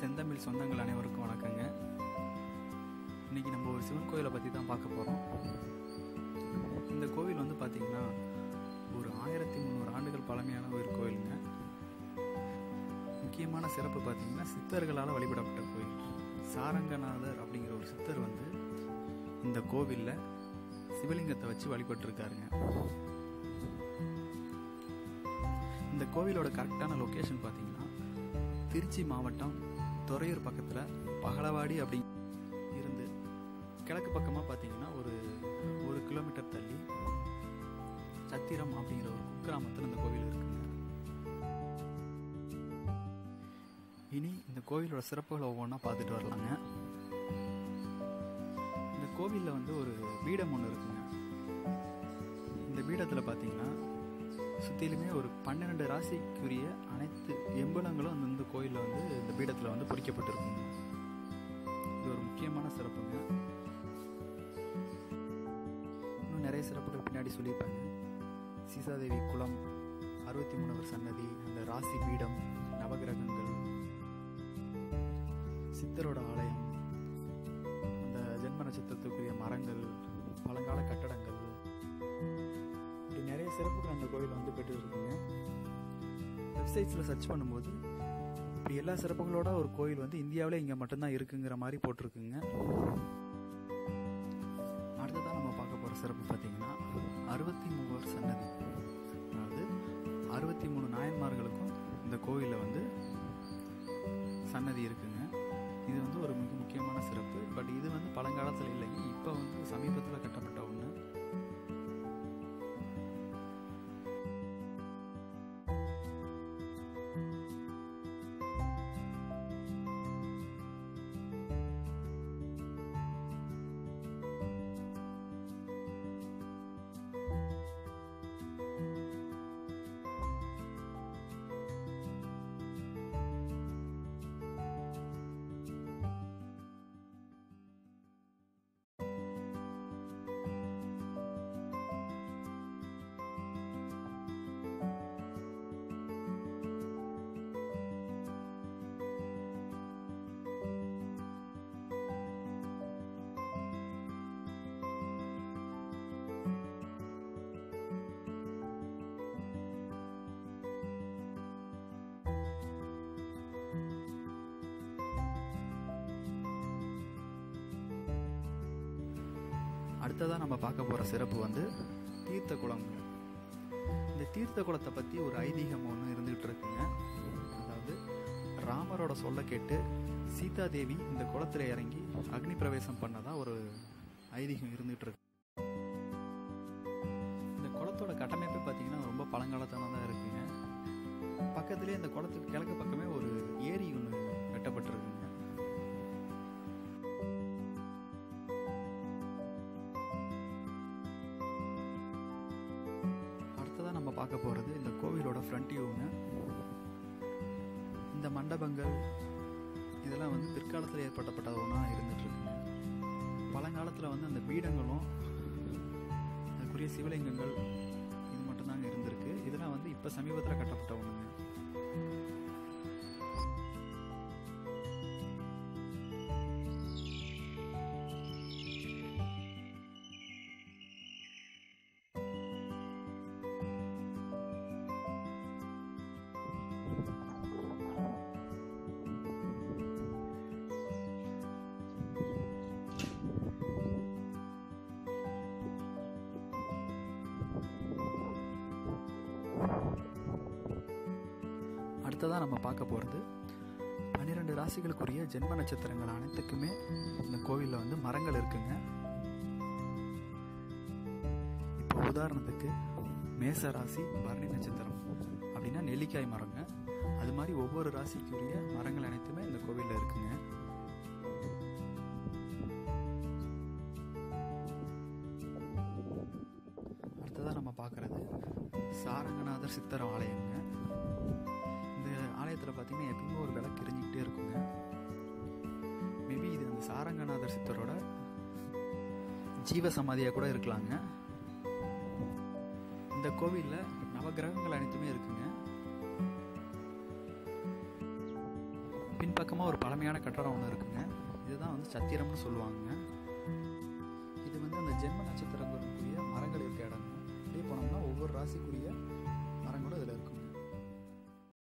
செந்தமிழ் சொந்தங்கள் அனைவருக்கும் வணக்கங்க இன்னைக்கு நம்ம ஒரு சிவன் கோயிலை பற்றி தான் பார்க்க போகிறோம் இந்த கோவில் வந்து பார்த்திங்கன்னா ஒரு ஆயிரத்தி முந்நூறு ஆண்டுகள் பழமையான ஒரு கோயிலுங்க முக்கியமான சிறப்பு பார்த்திங்கன்னா சித்தர்களால் வழிபடப்பட்ட கோயில் சாரங்கநாதர் அப்படிங்கிற ஒரு சித்தர் வந்து இந்த கோவிலில் சிவலிங்கத்தை வச்சு வழிபட்டிருக்காருங்க இந்த கோவிலோட கரெக்டான லொக்கேஷன் பார்த்தீங்கன்னா திருச்சி மாவட்டம் துறையூர் பக்கத்தில் பகலவாடி அப்படி இருந்து கிழக்கு பக்கமாக பார்த்தீங்கன்னா ஒரு ஒரு கிலோமீட்டர் தள்ளி சத்திரம் அப்படிங்கிற ஒரு குக்கிராமத்தில் இந்த கோவில் இருக்குங்க இனி இந்த கோவிலோட சிறப்புகளை ஒவ்வொன்றா பார்த்துட்டு வரலாங்க இந்த கோவிலில் வந்து ஒரு பீடம் ஒன்று இருக்குங்க இந்த பீடத்தில் பார்த்தீங்கன்னா சுற்றிலுமே ஒரு பன்னிரெண்டு ராசிக்குரிய அனைத்து எம்பலங்களும் அந்த இந்த கோயிலில் வந்து இந்த பீடத்தில் வந்து பொறிக்கப்பட்டிருக்குங்க இது ஒரு முக்கியமான சிறப்புங்க இன்னும் நிறைய சிறப்புகள் பின்னாடி சொல்லியிருப்பாங்க சீசாதேவி குளம் அறுபத்தி மூணவர் சன்னதி அந்த ராசி பீடம் நவகிரகங்கள் சித்தரோட ஆலயம் அந்த ஜென்ம நட்சத்திரத்துக்குரிய மரங்கள் பழங்கால கட்டடங்கள் இப்படி நிறைய சிறப்புகள் அந்த கோவில் வந்து பெற்று இருக்குங்க வெப்சைட்ஸில் சர்ச் பண்ணும்போது இப்படி எல்லா சிறப்புகளோட ஒரு கோயில் வந்து இந்தியாவிலே இங்கே மட்டும்தான் இருக்குங்கிற மாதிரி போட்டிருக்குங்க அடுத்ததான் நம்ம பார்க்க போகிற சிறப்பு பார்த்தீங்கன்னா அறுபத்தி மூவர் சன்னதி அதாவது அறுபத்தி மூணு நாயன்மார்களுக்கும் இந்த கோவிலில் வந்து சன்னதி இருக்குங்க இது வந்து ஒரு மிக முக்கியமான சிறப்பு பட் இது வந்து பழங்காலத்தில் இல்லைங்க இப்போ வந்து சமீபத்தில் கட்டப்பட்ட ஒன்று அடுத்ததாக நம்ம பார்க்க போகிற சிறப்பு வந்து தீர்த்த குளம்ங்க இந்த தீர்த்த குளத்தை பற்றி ஒரு ஐதீகம் ஒன்று இருந்துகிட்டு இருக்குங்க அதாவது ராமரோட சொல்ல கேட்டு சீதா தேவி இந்த குளத்தில் இறங்கி அக்னி பிரவேசம் பண்ணதா ஒரு ஐதீகம் இருந்துகிட்டு இருக்கு இந்த குளத்தோட கட்டமைப்பு பார்த்தீங்கன்னா ரொம்ப பழங்காலத்தானதாக இருக்குங்க பக்கத்துலேயே இந்த குளத்துக்கு கிழக்கு பக்கமே ஒரு ஏரி ஒன்று கட்டப்பட்டிருக்குங்க அடுத்ததாக நம்ம பார்க்க போகிறது இந்த கோவிலோட ஃப்ரண்ட் வியூங்க இந்த மண்டபங்கள் இதெல்லாம் வந்து பிற்காலத்தில் ஏற்பட்டப்பட்ட ஒன்றா இருந்துகிட்ருக்குங்க பழங்காலத்தில் வந்து அந்த பீடங்களும் அதுக்குரிய சிவலிங்கங்கள் இது மட்டும்தாங்க இருந்திருக்கு இதெல்லாம் வந்து இப்போ சமீபத்தில் கட்டப்பட்ட ஒன்றுங்க அடுத்ததாக நம்ம பார்க்க போகிறது பன்னிரெண்டு ராசிகளுக்குரிய ஜென்ம நட்சத்திரங்கள் அனைத்துக்குமே இந்த கோவிலில் வந்து மரங்கள் இருக்குங்க இப்போ உதாரணத்துக்கு மேச ராசி பரணி நட்சத்திரம் அப்படின்னா நெல்லிக்காய் மரங்க அது மாதிரி ஒவ்வொரு ராசிக்குரிய மரங்கள் அனைத்துமே இந்த கோவிலில் இருக்குங்க அடுத்ததாக நம்ம பார்க்குறது சாரங்கநாதர் சித்தர் ஆலயங்க இந்த ஆலயத்தில் பார்த்தீங்கன்னா எப்பயுமே ஒரு விளக்கு எரிஞ்சிக்கிட்டே இருக்குங்க மேபி இது அந்த சாரங்கநாதர் சித்தரோட ஜீவ சமாதியாக கூட இருக்கலாங்க இந்த கோவிலில் நவகிரகங்கள் அனைத்துமே இருக்குங்க பின்பக்கமாக ஒரு பழமையான கட்டடம் ஒன்று இருக்குங்க இதுதான் வந்து சத்திரம்னு சொல்லுவாங்க இது வந்து அந்த ஜென்ம நட்சத்திரங்களுக்குரிய மரங்கள் இருக்க இடங்க அப்படியே போனோம்னா ஒவ்வொரு ராசிக்குரிய